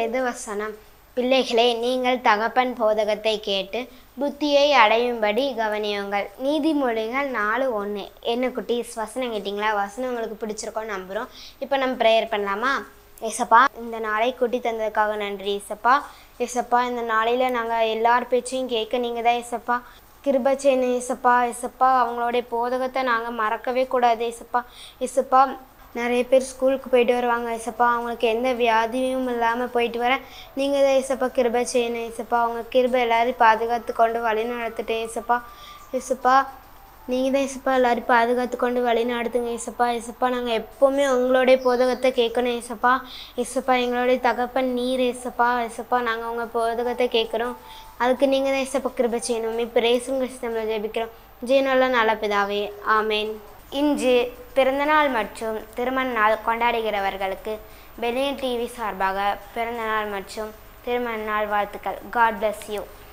வேதவசனம் பிள்ளைகளே நீங்கள் தகப்பன் போதகத்தை கேட்டு புத்தியை அடையும்படி கவனியுங்கள் நீதிமொழிகள் நாலு ஒன்று என்ன குட்டீஸ் வசனம் கேட்டிங்களா வசனம் உங்களுக்கு பிடிச்சிருக்கோன்னு நம்புகிறோம் இப்போ நம்ம ப்ரேயர் பண்ணலாமா ஏசப்பா இந்த நாளை கூட்டி தந்ததுக்காக நன்றி ஏசப்பா ஏசப்பா இந்த நாளையில் நாங்கள் எல்லார் பேச்சையும் கேட்க நீங்கள் தான் ஏசப்பா கிருபை செய்யணும் ஏசப்பா ஏசப்பா அவங்களுடைய போதகத்தை நாங்கள் மறக்கவே கூடாது ஏசப்பா ஏசப்பா நிறைய பேர் ஸ்கூலுக்கு போயிட்டு வருவாங்க ஏசப்பா அவங்களுக்கு எந்த வியாதியும் இல்லாமல் போயிட்டு வர நீங்கள் தான் ஏசப்பா கிருபை செய்யணும் ஏசப்பா அவங்க கிருபை எல்லாரையும் பாதுகாத்து கொண்டு வழி நடத்திட்டேன் ஏசப்பா ஏசப்பா நீங்கள் தான் ஏசப்பா எல்லாரும் பாதுகாத்து கொண்டு வழி நடத்துங்க ஏசப்பா ஏசப்பா நாங்கள் எப்போவுமே உங்களுடைய போதகத்தை கேட்கணும் ஏசப்பா ஏசப்பா எங்களுடைய தகப்பன் நீர் ஏசப்பா ஏசப்பா நாங்கள் உங்கள் போதகத்தை கேட்குறோம் அதுக்கு நீங்கள் தான் ஏசப்பா கிருபை செய்யணும் இப்போ ரேசுங்க சிஸ்டமில் ஜெபிக்கிறோம் ஜீவனுள்ள நல்ல பிதாவே ஆமேன் இன்று பிறந்தநாள் மற்றும் திருமண நாள் கொண்டாடுகிறவர்களுக்கு பெலியன் டிவி சார்பாக பிறந்தநாள் மற்றும் திருமண நாள் வாழ்த்துக்கள் காட் bless யூ